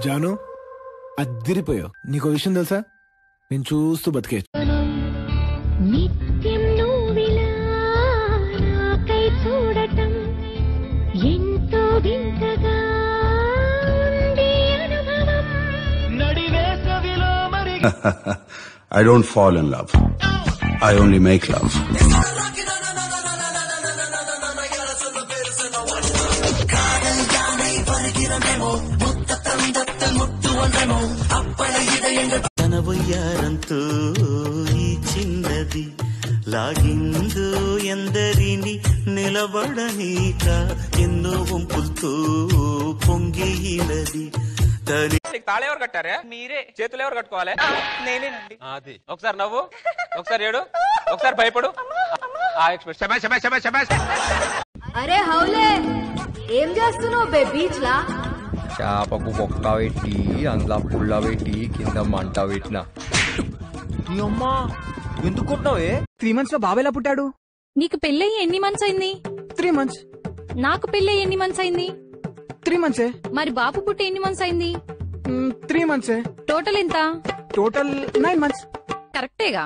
జాను అద్దిరిపోయావు నీకు విషయం తెలుసా నేను చూస్తూ బతికే నిత్యం నువ్విలా నాకై చూడటం ఎంతో వింతగా ఉంది అనుభవం I don't fall in love. I only make love. తన వయ్యారంతో ఈ చిన్నది లాగిందో ఎందరిని నిలబడనీక ఎన్నో వంపులతో పొంగినది తని నీకు తాళ ఎవరు కట్టారే మీరే చేతులు ఎవరు కట్టుకోవాలి నేనేనండి అది ఒకసారి నవ్వు ఒకసారి ఏడు ఒకసారి భయపడు ఆ ఎక్స్ప్రెస్ శబాష్ శబాష్ శబాష్ శబాష్ అరే హౌలే ఏం చేస్తున్నావు బే బీచ్ లా చేపకు బొక్క పెట్టి అందులో పుల్ల పెట్టి కింద మంట పెట్టిన అమ్మా ఎందుకు కొట్టినావే త్రీ మంత్స్ లో బాబేలా పుట్టాడు నీకు పెళ్ళయి ఎన్ని మంత్స్ అయింది త్రీ మంత్స్ నాకు పెళ్ళయి ఎన్ని మంత్స్ అయింది త్రీ మంత్సే మరి బాబు పుట్టి ఎన్ని మంత్స్ అయింది త్రీ మంత్సే టోటల్ ఎంత టోటల్ నైన్ మంత్స్ కరెక్టేగా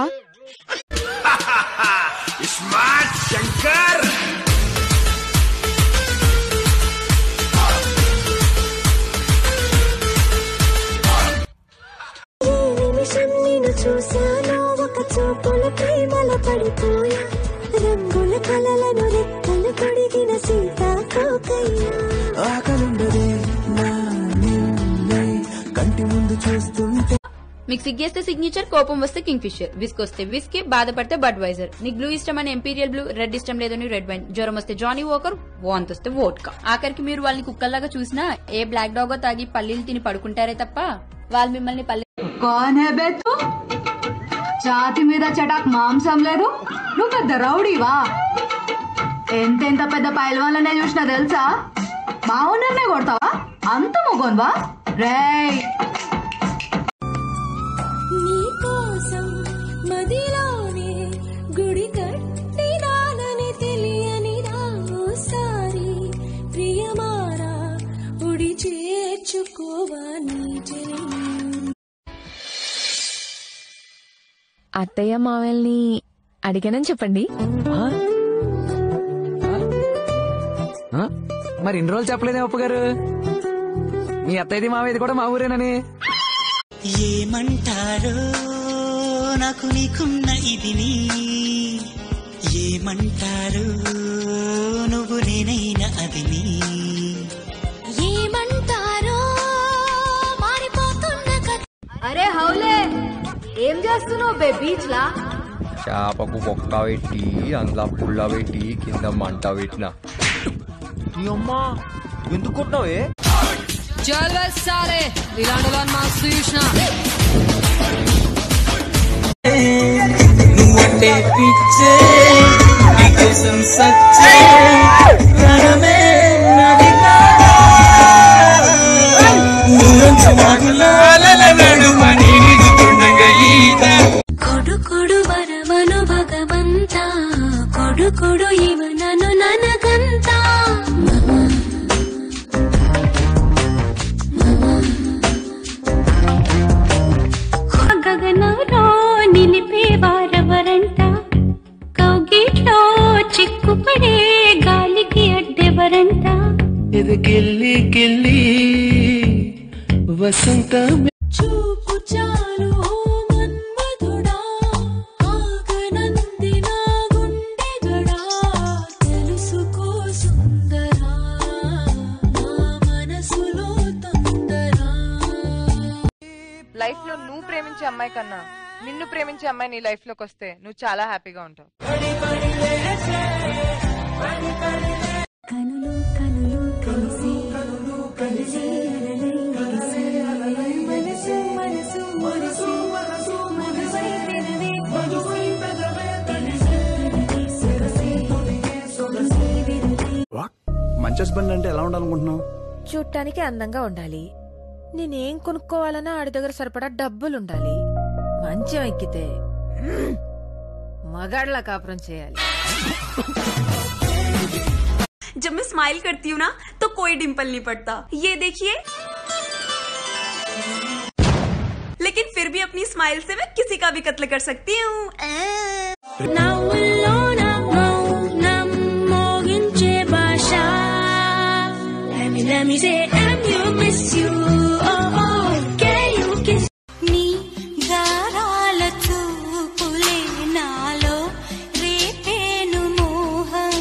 ఈ నిమిషం నేను చూశాను ఒక చూపుల ప్రేమల పడిపోయా రంగుల కలలను రెక్కలు తొడిగిన సీతాకోకయ్యా ఆకలుండదే నా నిన్నే కంటి ముందు చూస్తుంటే మీకు సిగ్గేస్తే సిగ్నేచర్ కోపం వస్తే కింగ్ ఫిషర్ విస్క్ వస్తే విస్కీ బాధపడితే బడ్ వైజర్ నీకు బ్లూ ఇష్టమని ఎంపీరియల్ బ్లూ రెడ్ ఇష్టం లేదని రెడ్ వైన్ జ్వరం వస్తే జానీ వోకర్ వాంత్ వస్తే వోడ్కా ఆఖరికి మీరు వాళ్ళని కుక్కల్లాగా చూసినా ఏ బ్లాక్ డాగో తాగి పల్లీలు తిని పడుకుంటారే తప్ప వాళ్ళు మిమ్మల్ని పల్లి కాన్ హే బే తు ఛాతి మీద చటాక్ మాంసం లేదు నువ్వు పెద్ద రౌడీవా ఎంతెంత పెద్ద పైల్వాన్లనే చూసినా తెలుసా బావునన్నే కొడతావా అంత మొగోన్వా రేయ్ నీకోసం మదిలోనే గుడి కట్టినానని తెలియని ఓసారి ప్రియమారా ఉడి చేర్చుకోవా నీ చెలి అత్తయ్య మావల్ని అడిగానని చెప్పండి ఆ? మరి ఇన్ని రోజులు చెప్పలేదే అప్పు గారు మీ అత్తయ్యది మావేది కూడా మా ఊరేనని ఏమంటారో నాకు నీకున్న ఇదిని ఏమంటారు నువ్వు నేనైన అదిని ఏమంటారో మారిపోతున్న కథ అరే హౌలే ఏం చేస్తున్నావు బే బీచ్ లా చేపకు బొక్క పెట్టి అందులో పుల్ల పెట్టి కింద మంట పెట్టిన అమ్మా ఎందుకు కొట్టినావే సారే ఇలాంటి వాళ్ళని మాకు చూసిన నువ్వంటే పిచ్చే నీకోసం సచ్చే ప్రాణమే నాది కాదా? ఊరంతా వాగులాల నడుమని నిడుతుండగా ఈత కొడు కొడు వరమను భగవంత కొడు కొడు ಇವನನು ನನಗಂತ గగనంలో నిలిపే వారెవరంట కౌగిట్లో చిక్కుపడే గాలికి అడ్డెవరంట ఎదకెళ్ళి కెళ్ళి వసంతమే చూపు చాలు ఓ మన్మధుడా ఆగనంది నా గుండెగడా తెలుసుకో సుందరా నా మనసులో తొందరా లైఫ్ లో నువ్వు ప్రేమించే అమ్మాయి కన్నా నిన్ను ప్రేమించే అమ్మాయి నీ లైఫ్ లోకి వస్తే నువ్వు చాలా హ్యాపీగా ఉంటావు కనులు కనులు కలిసి కలిసి అలలై ఎగిసి మనసు మనసు మనసు మనసై పెదవే తెలిసి తెలిసి తెలిసి సొగసే సొగసే విరలై వాట్ మంచి హస్బెండ్ అంటే ఎలా ఉండాలనుకుంటున్నావు చూడటానికి అందంగా ఉండాలి నేనేం కొనుక్కోవాలన్నా ఆడి దగ్గర సరిపడా డబ్బులుండాలి మంచం ఎక్కితే మ్మ్, మగాడ్లా కాపురం చేయాలి जब मैं स्माइल करती हूँ ना तो कोई डिम्पल नहीं पड़ता ये देखिए लेकिन फिर भी अपनी स्माइल से मैं किसी का भी कत्ल कर सकती हूँ Let me say, am you miss you? Oh, oh, can you kiss నీ గారాల చూపులే నాలో రేపేను మోహం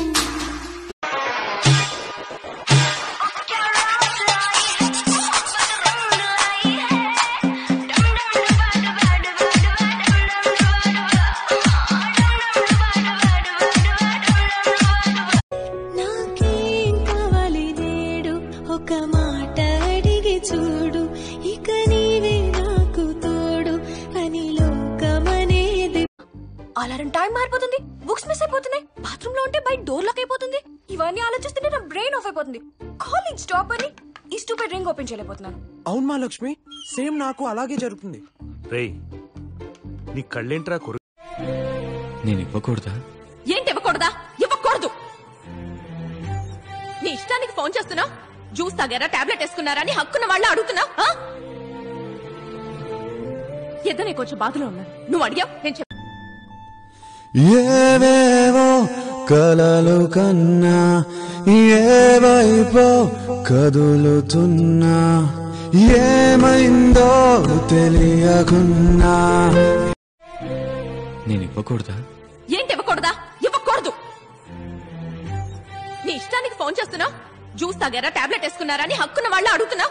నాకేం కావాలి నేడు ఒక మాట అడిగి చూడు ఇక నీవే నాకు తోడు అని లోకమనేది అలారం టైం మారిపోతుంది బుక్స్ మిస్ అయిపోతున్నాయి బాత్రూమ్ లో ఉంటే బయట డోర్ లాక్ అయిపోతుంది ఇవన్నీ ఆలోచిస్తుంటే నా బ్రెయిన్ ఆఫ్ అయిపోతుంది కాలేజ్ స్టాప్ అని ఈ స్టూపెడ్ రింగ్ ఓపెన్ చేయలేకపోతున్నాను అవును మా లక్ష్మి సేమ్ నాకు అలాగే జరుగుతుంది రేయ్ నీ కళ్ళేంట్రా కొరు నేను ఇవ్వకూడదా ఏంటి ఇవ్వకూడదా ఇవ్వకూడదు నీ ఇష్టానికి ఫోన్ చేస్తున్నా జ్యూస్ తాగారా టాబ్లెట్ వేసుకున్నారా అని హక్కున్న వాళ్ళు అడుగుతున్నా ఎద్దనే కొంచెం బాధలో ఉన్నాను నువ్వు అడిగావు నేను చెప్ప ఏవేవో కలలు కన్నా ఏ వైపో కదులుతున్నా ఏమైందో తెలియకున్నా నేను ఇవ్వకూడదా ఏంటి ఇవ్వకూడదా ఇవ్వకూడదు నీ ఇష్టానికి ఫోన్ చేస్తున్నా జ్యూస్ తాగారా టాబ్లెట్ వేసుకున్నారా అని హక్కున్న వాళ్ళు అడుగుతున్నా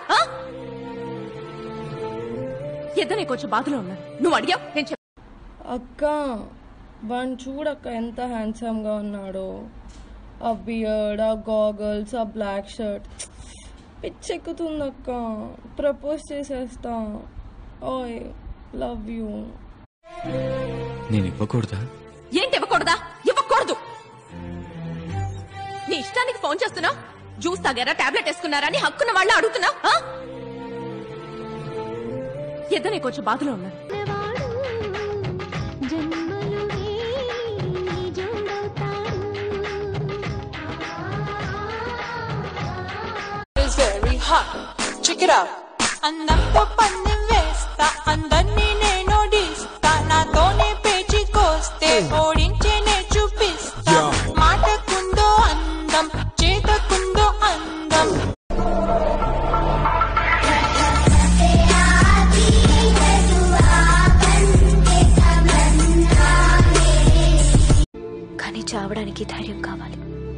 ఎద్దనే కొంచెం బాధలో ఉన్నాను నువ్వు అడిగావు నేను చెప్ప అక్క వాడిని చూడక్క ఎంత హ్యాండ్సమ్ గా ఉన్నాడో ఆ బియర్డ్ ఆ గాగల్స్ ఆ బ్లాక్ షర్ట్ పిచ్చెక్కుతుంది అక్క ప్రపోజ్ చేసేస్తా ఓయ్ లవ్ యూ నేను ఇవ్వకూడదా ఏంటి ఇవ్వకూడదా ఇవ్వకూడదు నీ ఇష్టానికి ఫోన్ చేస్తున్నా జ్యూస్ తాగారా టాబ్లెట్ వేసుకున్నారా అని హక్కున్న వాళ్ళు అడుగుతున్నా ఎద్దనే కొంచెం బాధలో ఉన్నాను is very hot. Check it out. అందంతో పందెం వేస్తా అందరినీ నేను ఓడిస్తా నాతోనే పేచికొస్తే ఓడించేనే చూపిస్తా మాటకుందో అందం చేతకుందో అందం కానీ చావడానికి ధైర్యం కావాలి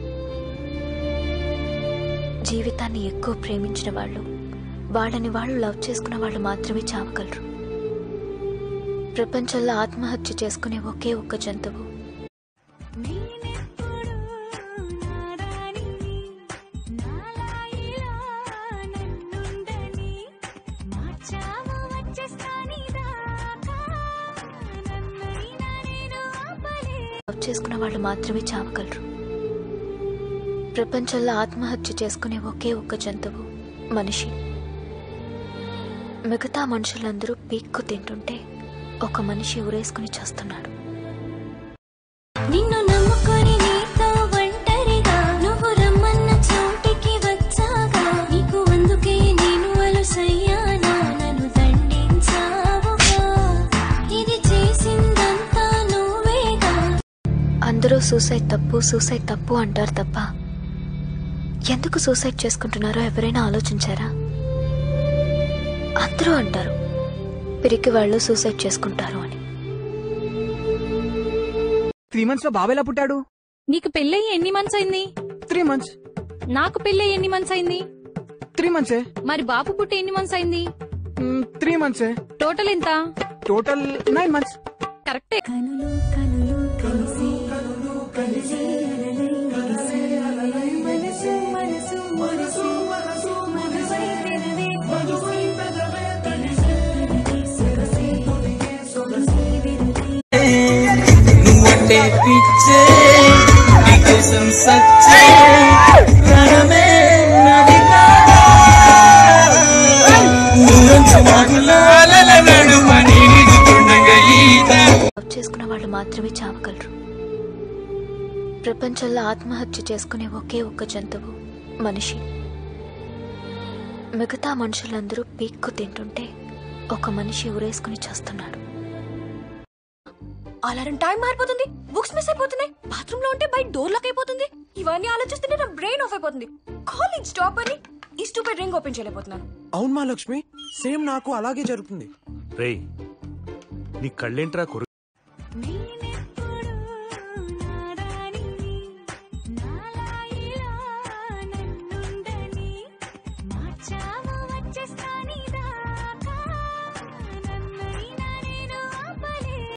జీవితాన్ని ఎక్కువ ప్రేమించిన వాళ్ళు వాళ్ళని వాళ్ళు లవ్ చేసుకున్న వాళ్ళు మాత్రమే చావగలరు ప్రపంచంలో ఆత్మహత్య చేసుకునే ఒకే ఒక్క జంతువు లవ్ చేసుకున్న వాళ్ళు మాత్రమే చావగలరు ప్రపంచంలో ఆత్మహత్య చేసుకునే ఒకే ఒక్క జంతువు మనిషి మిగతా మనుషులందరూ పీక్కు తింటుంటే ఒక మనిషి ఊరేసుకుని చేస్తున్నాడు నిన్ను నమ్ముకొని నీతో ఒంటరిగా నువ్వు రమ్మన్న చోటికి వచ్చాగా నీకు అందుకే నేను అలుసయ్యానా నన్ను దండించావుగా ఇది చేసిందంతా నువ్వేగా అందరూ సూసైడ్ తప్పు సూసైడ్ తప్పు అంటారు తప్ప ఎందుకు సూసైడ్ చేసుకుంటున్నారో ఎవరైనా ఆలోచించారా అందరూ అంటారు పిరికి వాళ్ళు సూసైడ్ చేసుకుంటారు అని త్రీ మంత్స్ లో బాబు ఎలా పుట్టాడు నీకు పెళ్ళయి ఎన్ని మంత్స్ అయింది త్రీ మంత్స్ నాకు పెళ్ళయి ఎన్ని మంత్స్ అయింది త్రీ మంత్సే మరి బాబు పుట్టి ఎన్ని మంత్స్ అయింది త్రీ మంత్సే టోటల్ ఎంత టోటల్ నైన్ మంత్స్ కరెక్టే కనులు కనులు కలిసి కలిసి అలలై ఎగిసి మనసు మనసు మనసు మనసు మనసై పెదవే పెదవే తెలిసి తెలిసి సొగసే సొగసే విరుదే నువ్వంటే పిచ్చే నీకోసం సచ్చే ప్రాణమే నాది కాదా నువ్వొంచు మాటలాల నడుమని నిడుతుండగా ఈత లవ్ చేసుకున్న వాళ్ళు మాత్రమే చావగలరు ప్రపంచంలో ఆత్మహత్య చేసుకునే ఒకే ఒక్క జంతువు మనిషి మిగతా మనుషులందరూ పీక్కు తింటుంటే ఒక మనిషి ఊరేసుకుని చేస్తున్నాడు అలారం టైం మారిపోతుంది బుక్స్ మిస్ అయిపోతున్నాయి బాత్రూమ్ లో ఉంటే బయట డోర్ లాక్ అయిపోతుంది ఇవన్నీ ఆలోచిస్తుంటే నా బ్రెయిన్ ఆఫ్ అయిపోతుంది కాలేజ్ స్టాప్ అని ఈ స్టూపెడ్ రింగ్ ఓపెన్ చేయలేకపోతున్నాను అవును మా లక్ష్మి సేమ్ నాకు అలాగే జరుగుతుంది రేయ్ నీ కళ్ళేంట్రా కొరు నేను